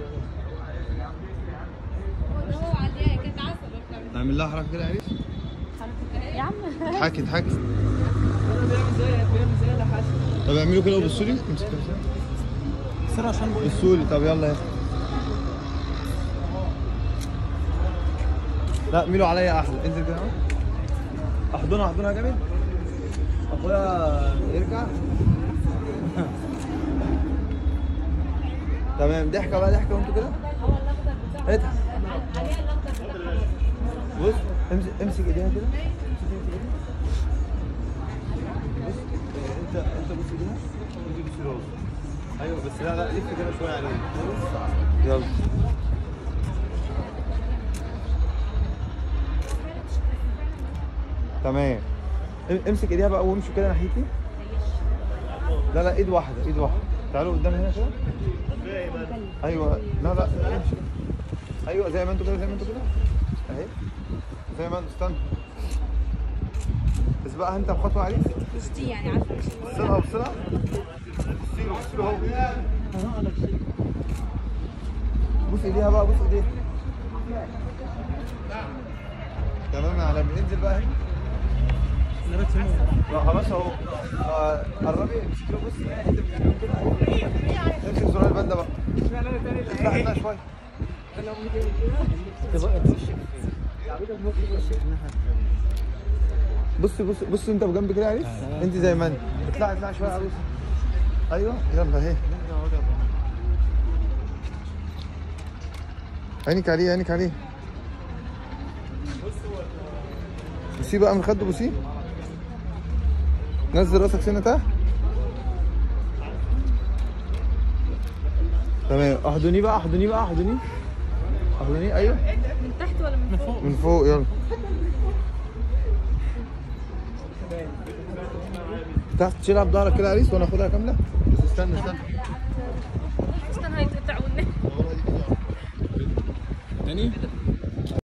هو عليها كانت عسل نعمل لها حركه كده يا عريس يا عم حكي حكي طب اعملوا كده وبصوا لي امسك كده. سر عشان بصوا لي طب يلا يا لا ميلوا عليا احلى انزل كده اهو. احضنها احضنها جامد اخويا يرجع تمام ضحكه بقى ضحكه وانتوا كده هو الاخضر بتاعه اضحك عليها الاخضر بتاعه بص امسك امسك ايديها كده امسك ايديها. بص انت انت بص ايديها وانت بص راسك ايوه بس لا لا لف كده شويه عليها يلا تمام ام- امسك ايديها بقى وامشي كده ناحيتي لا لا ايد واحده ايد واحده تعالوا قدام هنا كده ايوه لا لا امشي ايوه زي ما انتوا كده زي ما انتوا كده اهي زي ما انتوا استنى بس بقى انت بخطوه عليك مش دي يعني عارفه مش بصلها بصلها بصي له بصي له اهو بص ايديها بقى بص ايديها تمام يا عالمي انزل بقى هنا لا خلاص اهو آه، قربي امسك له بص انت بتعمل كده امسك زرار الباندا بقى افتح لنا شويه بص بص بص انت بجنب كده يا عريس انت زي ما انت اطلعي اطلعي شويه يا عروسه ايوه يلا اهي عينك عليه عينك عليه بصيه بقى من خده بصيه نزل راسك سنه تحت تمام احضنيه بقى احضنيه بقى احضنيه احضنيه ايوه من تحت ولا من فوق؟ من فوق يلا تحت تشيلها بظهرك كده يا عريس وانا اخدها كامله بس استنى استنى استنى هيتقطع والنبي تاني